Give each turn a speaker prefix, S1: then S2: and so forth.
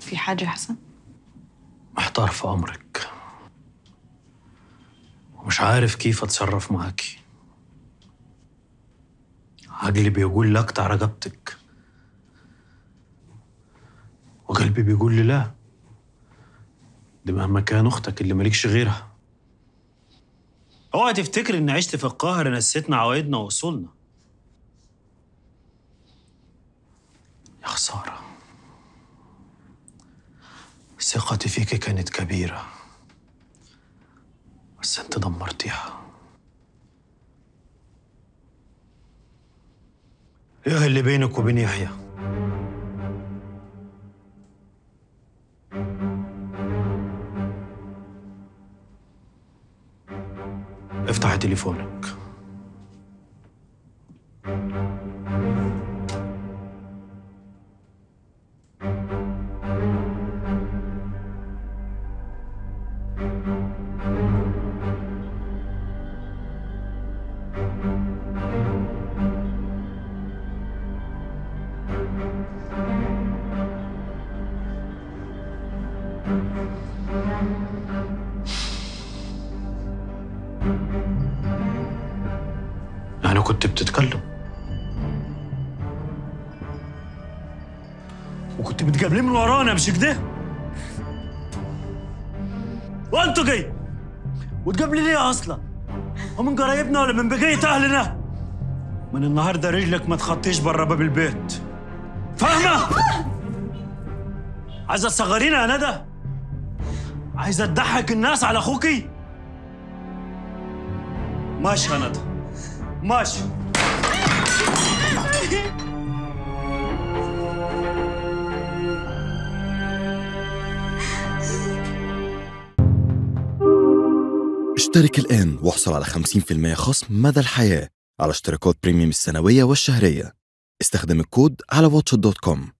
S1: في حاجة حسن؟
S2: محتار في أمرك ومش عارف كيف أتصرف معاكي عقلي بيقول لي أقطع رقبتك وقلبي بيقول لي لا دي مهما كان أختك اللي مالكش غيرها اوعى تفتكر إن عشت في القاهرة نسيتنا عوايدنا وأصولنا يا خسارة ثقتي فيك كانت كبيرة بس انت دمرتيها ايه اللي بينك وبين يحيى افتح تليفونك يعني كنت بتتكلم وكنت بتقابليه من ورانا مش كده؟ وانتوا جاي وتقابلي ليه اصلا؟ ومن قرايبنا ولا من بقية اهلنا؟ من النهارده رجلك ما تخطيش بره باب البيت فاهمة؟ عايزة تصغرينا يا ندى؟ عايزة تضحك الناس على اخوكي؟ ماشي يا ندى ماشي
S3: اشترك الآن واحصل على 50% خصم مدى الحياة على اشتراكات بريميوم السنوية والشهرية استخدم الكود على واتش دوت كوم